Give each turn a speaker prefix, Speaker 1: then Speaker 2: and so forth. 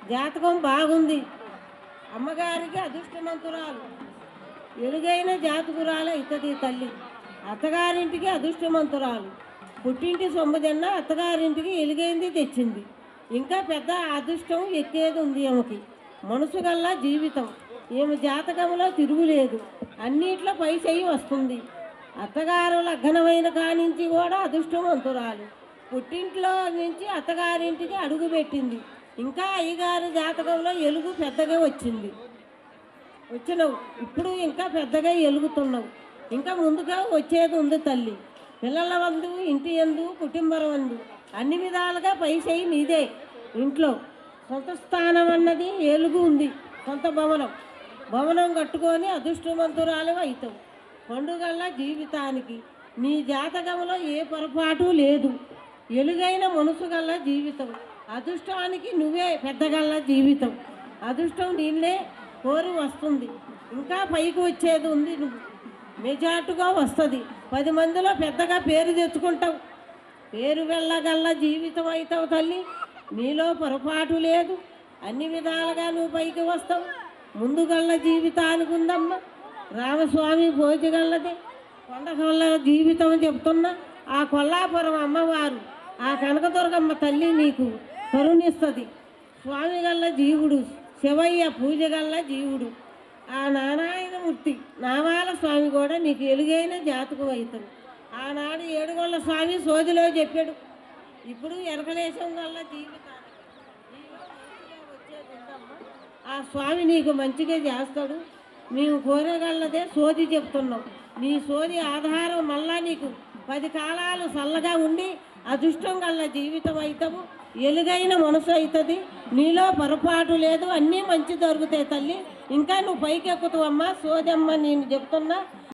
Speaker 1: జాతకం బాగుంది అమ్మగారికి అదృష్టమంతురాలు ఎలుగైన జాతకురాలు అవుతుంది ఈ తల్లి అత్తగారింటికి అదృష్టమంతురాలు పుట్టింటి సొమ్ముదన్న అత్తగారింటికి ఎలుగైంది తెచ్చింది ఇంకా పెద్ద అదృష్టం ఎక్కేది ఉంది ఆమెకి మనసు గల్లా జీవితం ఈమె జాతకంలో తిరుగులేదు అన్నిట్లో పై చెయ్యి వస్తుంది అత్తగారు లగ్నమైన కానించి కూడా అదృష్టవంతురాలు పుట్టింట్లో నుంచి అత్తగారింటికి అడుగు పెట్టింది ఇంకా అయ్యగారి జాతకంలో ఎలుగు పెద్దగా వచ్చింది వచ్చినావు ఇప్పుడు ఇంకా పెద్దగా ఎలుగుతున్నావు ఇంకా ముందుగా వచ్చేది ఉంది తల్లి పిల్లల వందు ఇంటి ఎందు కుటుంబం వందు అన్ని విధాలుగా పై చేయి నీదే ఇంట్లో సొంత స్థానం అన్నది ఏలుగు ఉంది సొంత భవనం భవనం కట్టుకొని అదృష్టవంతురాలు అవుతావు పండుగల జీవితానికి నీ జాతకంలో ఏ పొరపాటు లేదు ఎలుగైన మనసు గల్ల జీవితం అదృష్టానికి నువ్వే పెద్దగల్ల జీవితం అదృష్టం నిన్నే కోరి వస్తుంది ఇంకా పైకి వచ్చేది ఉంది నువ్వు మెజార్టుగా వస్తుంది పది మందిలో పెద్దగా పేరు తెచ్చుకుంటావు పేరు వెళ్ళగల్ల జీవితం అవుతావు తల్లి నీలో పొరపాటు లేదు అన్ని విధాలుగా నువ్వు పైకి వస్తావు ముందుగల్ల జీవితానికి ఉందమ్మా రామస్వామి భోజగల్లదే కొండగల్ల జీవితం చెప్తున్నా ఆ కొల్లాపురం అమ్మవారు ఆ కనకదుర్గమ్మ తల్లి నీకు కరుణిస్తుంది స్వామి గల్ల జీవుడు శివయ్య పూజ గల్ల జీవుడు ఆ నారాయణమూర్తి నామాల స్వామి కూడా నీకు ఎలుగైన జాతకం అవుతాడు ఆనాడు ఏడుగొల్ల స్వామి సోదిలో చెప్పాడు ఇప్పుడు ఎరకలేశం గల్ల జీవితానికి నీలో మంచిగా వచ్చేది ఉందమ్మా. ఆ స్వామి నీకు మంచిగా చేస్తాడు మేము కోరగలదే సోది చెప్తున్నాం నీ సోది ఆధారం మళ్ళా నీకు పది కాలాలు చల్లగా ఉండి అదృష్టం గల్ల జీవితం అవుతావు ఎలుగైన మనసు అవుతుంది నీలో పొరపాటు లేదు అన్నీ మంచి దొరుకుతాయి తల్లి ఇంకా నువ్వు పైకి ఎక్కుతావమ్మా సోదమ్మ నేను చెప్తున్నా